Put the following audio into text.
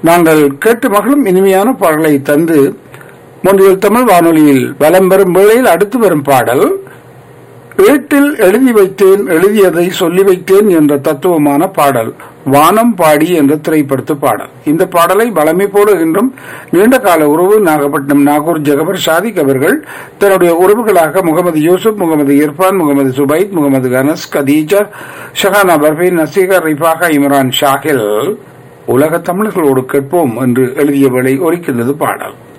நாங்கள் கேட்டு மகளும் இனிமையான பாடலை தந்து முன்றில் தமிழ் வானொலியில் வலம் வரும் வேளையில் அடுத்து வரும் பாடல் ஏட்டில் எழுதி வைத்தேன் எழுதியதை சொல்லி வைத்தேன் என்ற தத்துவமான பாடல் வானம் பாடி என்ற திரைப்படத்து பாடல் இந்த பாடலை வளமை போடுகின்றும் நீண்ட கால உறவு நாகப்பட்டினம் நாகூர் ஜெகபர் ஷாதிக் அவர்கள் தன்னுடைய உறவுகளாக முகமது யூசுப் முகமது இர்பான் முகமது சுபைத் முகமது அனஸ் கதீஜா ஷஹானா பர்பீன் நசீகர் ரிஃபாகா இம்ரான் ஷாஹில் உலக தமிழர்களோடு கேட்போம் என்று எழுதிய வேளை ஒலிக்கின்றது பாடல்